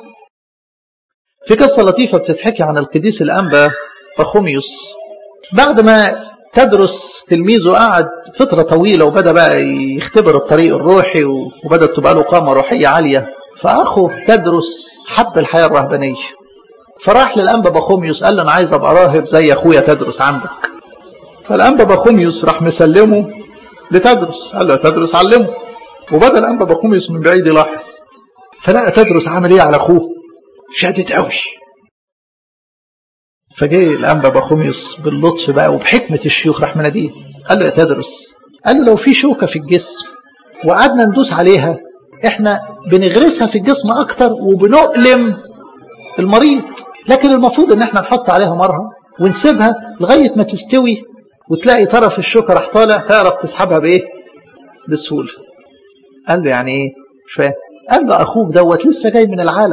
في قصة لطيفة بتتحكي عن القديس الأنبا بخوميوس بعد ما تدرس تلميذه قعد فترة طويلة وبدأ بقى يختبر الطريق الروحي وبدأت تبقى له قامة روحية عالية فأخوه تدرس حب الحياة الرهبانية فراح للأنبا بخوميوس قال له أنا عايز أبقى راهب زي أخويا تدرس عندك فالأنبا بخوميوس راح مسلمه لتدرس قال له تدرس علمه وبدأ الأنبا بخوميوس من بعيد يلاحظ فلقى تدرس عمل إيه على أخوه شادد قوي فجاء الأنبا بخوميوس باللطف بقى وبحكمة الشيوخ راح مناديه قال له يا تدرس قال له لو في شوكة في الجسم وقعدنا ندوس عليها احنا بنغرسها في الجسم اكتر وبنؤلم المريض لكن المفروض ان احنا نحط عليها مرهم ونسيبها لغاية ما تستوي وتلاقي طرف الشوكة راح طالع تعرف تسحبها بايه بسهولة قال له يعني ايه مش فاهم قال له اخوك دوت لسه جاي من العالم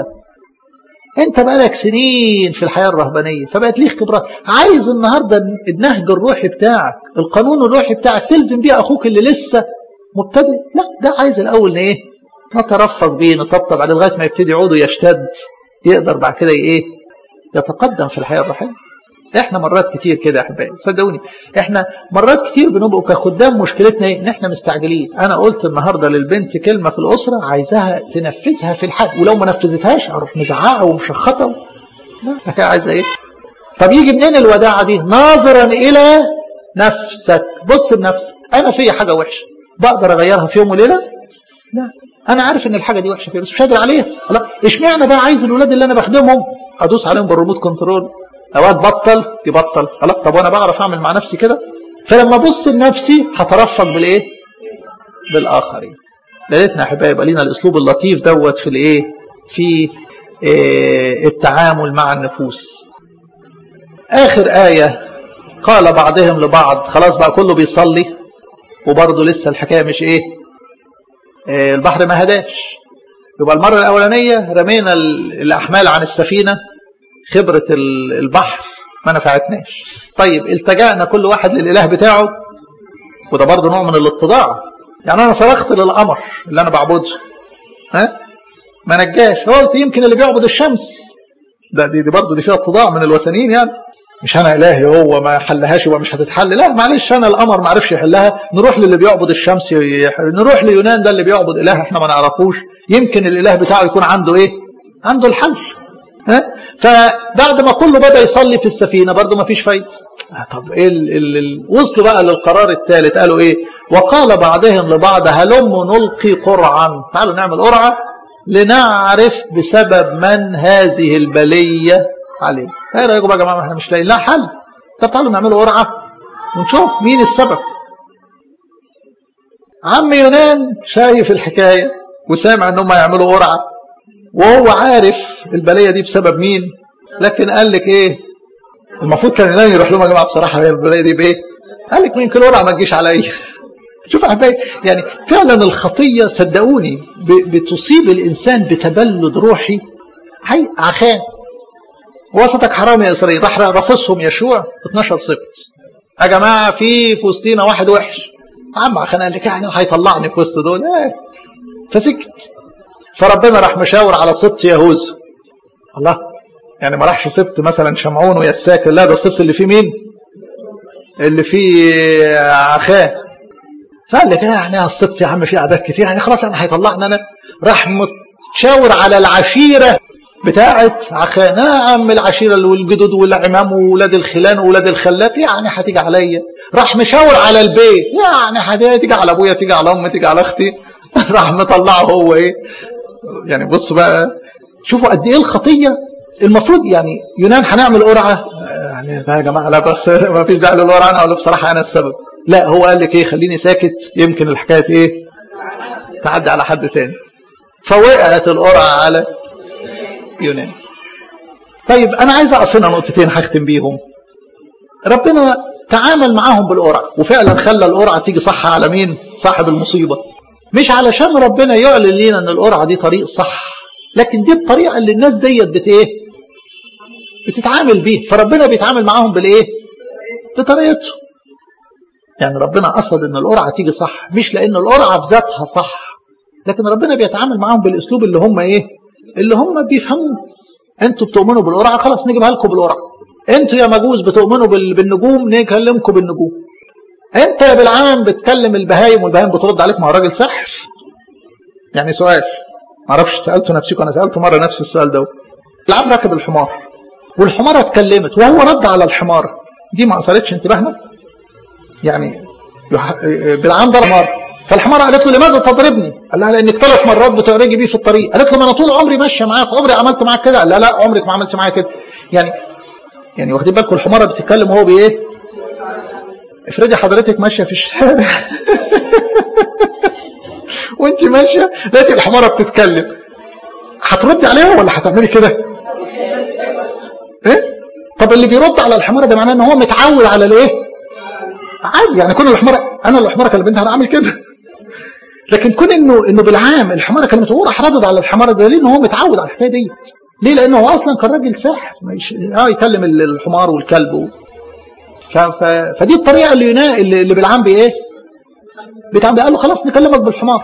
انت بقالك سنين في الحياة الرهبانية فبقت ليك خبرات عايز النهاردة النهج الروحي بتاعك القانون الروحي بتاعك تلزم بيه اخوك اللي لسه مبتدئ لا ده عايز الاول ايه نترفق بيه نطبطب عليه لغايه ما يبتدي عوده يشتد يقدر بعد كده ايه يتقدم في الحياه الروحيه احنا مرات كتير كده يا احبائي صدقوني احنا مرات كتير بنبقوا كخدام مشكلتنا ايه ان احنا مستعجلين انا قلت النهارده للبنت كلمه في الاسره عايزاها تنفذها في الحال ولو ما نفذتهاش اروح مزعقه ومشخطه لا كده عايزه ايه طب يجي منين الوداعه دي ناظرا الى نفسك بص بنفسك انا فيا حاجه وحشه بقدر اغيرها في يوم وليله لا انا عارف ان الحاجه دي وحشه فيا بس مش قادر عليها لا اشمعنى بقى عايز الولاد اللي انا بخدمهم ادوس عليهم بالريموت كنترول اوقات بطل يبطل لا طب وانا بعرف اعمل مع نفسي كده فلما ابص لنفسي هترفق بالايه بالاخرين لقيتنا يا احبائي يبقى لينا الاسلوب اللطيف دوت في الايه في إيه التعامل مع النفوس اخر ايه قال بعضهم لبعض خلاص بقى كله بيصلي وبرضه لسه الحكايه مش ايه, إيه البحر ما هداش يبقى المره الاولانيه رمينا الاحمال عن السفينه خبرة البحر ما نفعتناش طيب التجأنا كل واحد للإله بتاعه وده برضه نوع من الاتضاع يعني أنا صرخت للقمر اللي أنا بعبده ها ما نجاش قلت يمكن اللي بيعبد الشمس ده دي, دي برضه دي فيها اتضاع من الوثنيين يعني مش انا الهي هو ما حلهاش يبقى مش هتتحل لا معلش انا القمر ما عرفش يحلها نروح للي بيعبد الشمس يح... نروح ليونان ده اللي بيعبد اله احنا ما نعرفوش يمكن الاله بتاعه يكون عنده ايه عنده الحل ها فبعد ما كله بدا يصلي في السفينه برضه ما فيش فايده طب ايه ال ال ال وصلوا بقى للقرار الثالث قالوا ايه وقال بعضهم لبعض هلم نلقي قرعا تعالوا نعمل قرعه لنعرف بسبب من هذه البليه علينا ايه رايكم بقى يا جماعه احنا مش لاقيين لها حل طب تعالوا نعمله قرعه ونشوف مين السبب عم يونان شايف الحكايه وسامع ان هم يعملوا قرعه وهو عارف البليه دي بسبب مين لكن قال لك ايه المفروض كان يونان يروح لهم يا جماعه بصراحه هي البليه دي بايه قال لك يمكن القرعه ما تجيش عليا شوف احبائي يعني فعلا الخطيه صدقوني بتصيب الانسان بتبلد روحي هي عخان وسطك حرام يا اسرائيل راح رصصهم يشوع 12 سبت يا جماعه في في وسطينا واحد وحش عم عخان قال لك يعني هيطلعني في وسط دول ايه فسكت فربنا راح مشاور على سبط يهوذا الله يعني ما راحش سبط مثلا شمعون ويساك لا ده السبط اللي فيه مين اللي فيه عخان فقال لك يعني السبط يا عم فيه اعداد كتير يعني خلاص يعني هيطلعنا انا راح متشاور على العشيره بتاعه عخان يا عم العشيره اللي والجدود والعمام واولاد الخلان واولاد الخلات يعني هتيجي عليا راح مشاور على البيت يعني هتيجي على ابويا تيجي على امي تيجي على اختي راح مطلعه هو ايه يعني بص بقى شوفوا قد ايه الخطيه المفروض يعني يونان هنعمل قرعه يعني يا جماعه لا بس ما فيش داعي للقرعه انا اقول بصراحه انا السبب لا هو قال لك ايه خليني ساكت يمكن الحكايه ايه تعدي على حد تاني فوقعت القرعه على يونان طيب انا عايز اقف هنا نقطتين هختم بيهم ربنا تعامل معاهم بالقرعه وفعلا خلى القرعه تيجي صح على مين صاحب المصيبه مش علشان ربنا يعلن لينا ان القرعه دي طريق صح لكن دي الطريقه اللي الناس ديت بت ايه بتتعامل بيه فربنا بيتعامل معاهم بالايه بطريقته يعني ربنا قصد ان القرعه تيجي صح مش لان القرعه بذاتها صح لكن ربنا بيتعامل معاهم بالاسلوب اللي هم ايه اللي هم بيفهموه انتوا بتؤمنوا بالقرعه خلاص نجيبها لكم بالقرعه انتوا يا مجوس بتؤمنوا بالنجوم نكلمكم بالنجوم انت يا بالعام بتكلم البهايم والبهايم بترد عليك مع راجل سحر يعني سؤال ما اعرفش سالته نفسيكم انا سالته مره نفس السؤال ده العام راكب الحمار والحماره اتكلمت وهو رد على الحمار دي ما اثرتش انتباهنا يعني بالعام ضرب حمار فالحمار قالت له لماذا تضربني؟ قال لها لانك ثلاث مرات بتعرجي بيه في الطريق قالت له ما انا طول عمري ماشيه معاك عمري عملت معاك كده لا لا عمرك ما عملت معايا كده يعني يعني واخدين بالكم الحماره بتتكلم وهو بايه؟ افرضي حضرتك ماشيه في الشارع وانت ماشيه لقيتي الحماره بتتكلم هتردي عليها ولا هتعملي كده؟ ايه؟ طب اللي بيرد على الحماره ده معناه ان هو متعود على الايه؟ عادي يعني كون الحماره انا لو الحماره كلمتها انا اعمل كده لكن كون انه انه بالعام الحماره كلمته هو راح ردد على الحماره ده ليه ان هو متعود على الحكايه ديت ليه لانه هو اصلا كان راجل ساحر مش... اه يكلم الحمار والكلب و... ف... ف... فدي الطريقه اللي ينا... اللي, اللي بالعام بايه بتعمل قال له خلاص نكلمك بالحمار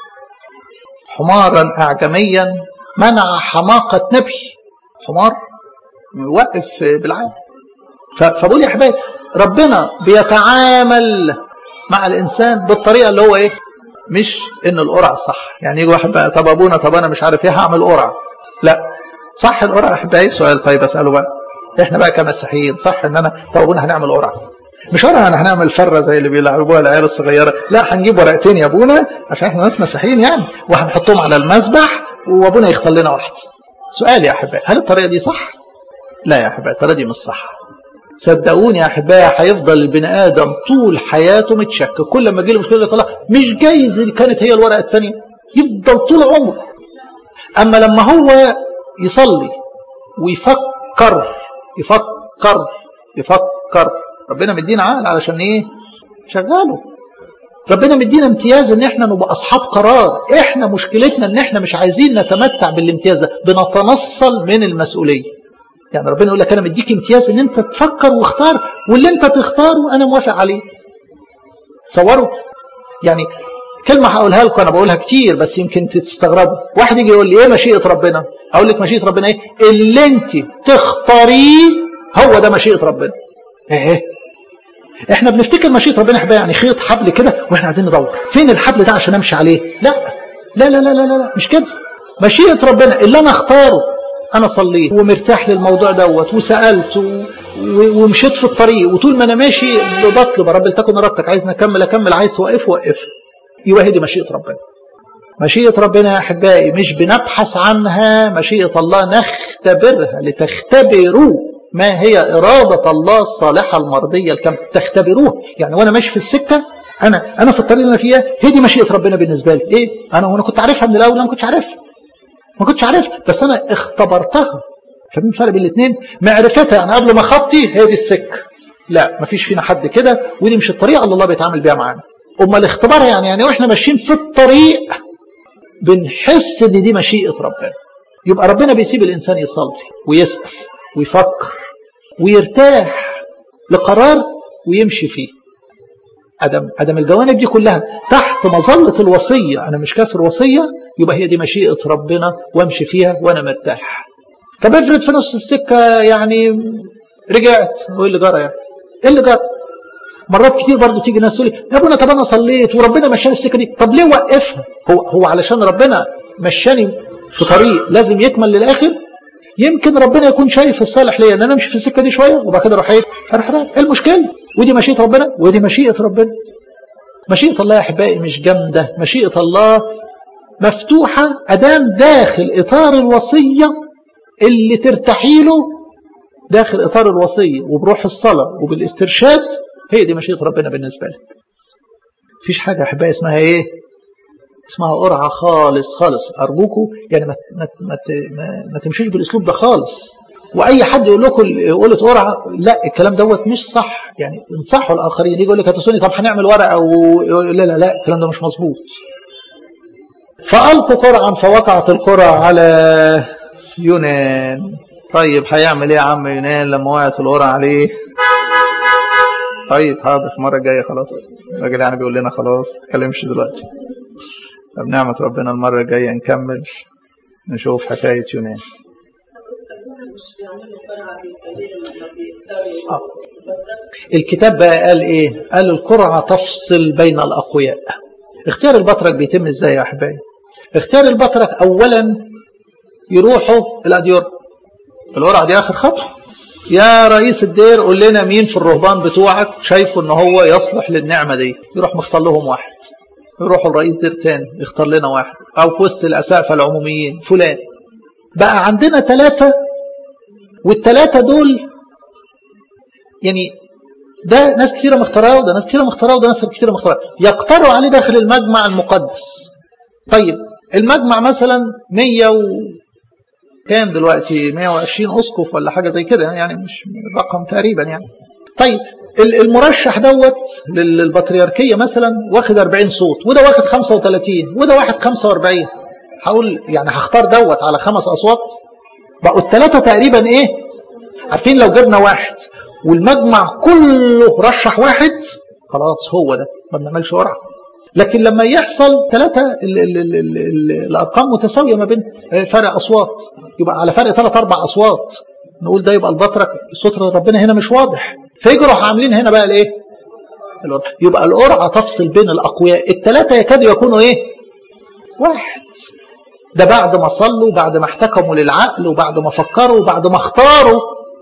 حمارا اعجميا منع حماقه نبي حمار وقف بالعام ف... فبقول يا حبايبي ربنا بيتعامل مع الانسان بالطريقه اللي هو ايه مش ان القرعه صح يعني يجي واحد بقى طب ابونا طب انا مش عارف ايه هعمل قرعه لا صح القرعه احبائي سؤال طيب اساله بقى احنا بقى كمسيحيين صح ان انا طب ابونا هنعمل قرعه مش قرعه انا هنعمل فره زي اللي بيلعبوها العيال الصغيره لا هنجيب ورقتين يا ابونا عشان احنا ناس مسيحيين يعني وهنحطهم على المذبح وابونا يختار لنا واحده سؤال يا احبائي هل الطريقه دي صح لا يا احبائي الطريقه دي مش صح صدقوني يا احبائي هيفضل البني ادم طول حياته متشكك كل ما له مشكله يطلع مش جايز اللي كانت هي الورقه الثانيه يفضل طول عمره اما لما هو يصلي ويفكر يفكر يفكر ربنا مدينا عقل علشان ايه شغاله ربنا مدينا امتياز ان احنا نبقى اصحاب قرار احنا مشكلتنا ان احنا مش عايزين نتمتع بالامتياز ده بنتنصل من المسؤوليه يعني ربنا يقول لك انا مديك امتياز ان انت تفكر واختار واللي انت تختاره انا موافق عليه تصوروا يعني كلمة هقولها لكم أنا بقولها كتير بس يمكن تستغربوا واحد يجي يقول لي إيه مشيئة ربنا أقول لك مشيئة ربنا إيه اللي أنت تختاريه هو ده مشيئة ربنا إيه إحنا بنفتكر مشيئة ربنا إحنا يعني خيط حبل كده وإحنا قاعدين ندور فين الحبل ده عشان أمشي عليه لا لا لا لا لا لا, لا. مش كده مشيئة ربنا اللي أنا أختاره أنا صليت ومرتاح للموضوع دوت وسألت و... ومشيت في الطريق وطول ما أنا ماشي بطلب رب لتكن إرادتك عايز نكمل أكمل عايز توقف وقف يبقى هي دي مشيئة ربنا مشيئة ربنا يا أحبائي مش بنبحث عنها مشيئة الله نختبرها لتختبروا ما هي إرادة الله الصالحة المرضية الكاملة تختبروها يعني وأنا ماشي في السكة أنا أنا في الطريق اللي أنا فيها هي دي مشيئة ربنا بالنسبة لي إيه أنا وأنا كنت عارفها من الأول أنا ما كنتش عارفها ما كنتش عارفها بس أنا اختبرتها فمين الفرق بين الاثنين معرفتها أنا قبل ما خطي هي دي السكة لا ما فيش فينا حد كده ودي مش الطريقة اللي الله بيتعامل بيها معانا أما الاختبار يعني يعني وإحنا ماشيين في الطريق بنحس إن دي مشيئة ربنا يبقى ربنا بيسيب الإنسان يصلي ويسأل ويفكر ويرتاح لقرار ويمشي فيه أدم, أدم الجوانب دي كلها تحت مظلة الوصية أنا مش كاسر وصية يبقى هي دي مشيئة ربنا وامشي فيها وأنا مرتاح طب افرض في نص السكة يعني رجعت وايه اللي جرى يعني ايه اللي جرى مرات كتير برضو تيجي ناس تقول يا ابونا طب انا صليت وربنا مشاني في السكه دي طب ليه وقفها هو هو علشان ربنا مشاني في طريق لازم يكمل للاخر يمكن ربنا يكون شايف الصالح ليا ان انا امشي في السكه دي شويه وبعد كده اروح ايه اروح ايه المشكله ودي مشيئه ربنا ودي مشيئه ربنا مشيئه الله يا احبائي مش جامده مشيئه الله مفتوحه ادام داخل اطار الوصيه اللي ترتاحي له داخل اطار الوصيه وبروح الصلاه وبالاسترشاد هي دي مشيئه ربنا بالنسبه لك مفيش حاجه يا احبائي اسمها ايه اسمها قرعة خالص خالص أرجوكم يعني ما, ما, ما, ما, ما تمشيش بالأسلوب ده خالص وأي حد يقول لكم قولة قرعة لا الكلام دوت مش صح يعني انصحوا الآخرين يجي يقول لك هتسوني طب هنعمل ورقة و... لا لا لا الكلام ده مش مظبوط فألقوا قرعا فوقعت القرعة على يونان طيب هيعمل ايه يا عم يونان لما وقعت القرعة عليه طيب حاضر المرة الجاية خلاص الراجل يعني بيقول لنا خلاص تتكلمش دلوقتي بنعمة ربنا المرة الجاية نكمل نشوف حكاية يونان آه. الكتاب بقى قال ايه قال القرعة تفصل بين الأقوياء اختيار البطرك بيتم ازاي يا أحبائي اختيار البطرك أولا يروحوا الأديور القرعة دي آخر خطوة يا رئيس الدير قول لنا مين في الرهبان بتوعك شايفه ان هو يصلح للنعمة دي يروح مختار لهم واحد يروحوا الرئيس دير تاني يختار لنا واحد او في وسط الاسقفه العموميين فلان بقى عندنا ثلاثة والثلاثة دول يعني ده ناس كثيرة مختاراه وده ناس كثيرة مختاراه وده ناس كثيرة مختاراه يقتروا عليه داخل المجمع المقدس طيب المجمع مثلا 100 و كام دلوقتي 120 اسقف ولا حاجة زي كده يعني مش رقم تقريبا يعني طيب المرشح دوت للبطريركية مثلا واخد 40 صوت وده واخد 35 وده واخد 45 هقول يعني هختار دوت على خمس أصوات بقوا الثلاثة تقريبا إيه عارفين لو جبنا واحد والمجمع كله رشح واحد خلاص هو ده ما بنعملش قرعة لكن لما يحصل ثلاثة ال ال ال ال ال الأرقام متساوية ما بين فرق أصوات يبقى على فرق ثلاث أربع أصوات نقول ده يبقى البطرك صوت ربنا هنا مش واضح فيجوا راح عاملين هنا بقى الايه يبقى القرعه تفصل بين الاقوياء الثلاثه يكادوا يكونوا ايه واحد ده بعد ما صلوا بعد ما احتكموا للعقل وبعد ما فكروا وبعد ما اختاروا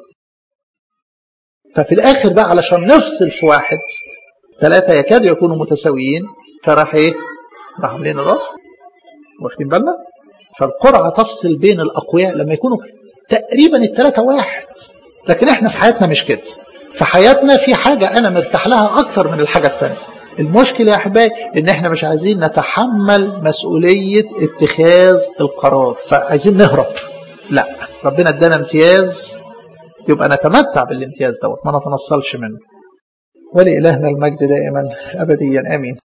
ففي الاخر بقى علشان نفصل في واحد ثلاثه يكادوا يكونوا متساويين فراح ايه راح عاملين الراس واخدين بالنا فالقرعه تفصل بين الاقوياء لما يكونوا تقريبا الثلاثه واحد لكن احنا في حياتنا مش كده في حياتنا في حاجة أنا مرتاح لها أكتر من الحاجة التانية المشكلة يا أحبائي إن إحنا مش عايزين نتحمل مسؤولية اتخاذ القرار فعايزين نهرب لا ربنا ادانا امتياز يبقى نتمتع بالامتياز دوت ما نتنصلش منه ولإلهنا المجد دائما أبديا آمين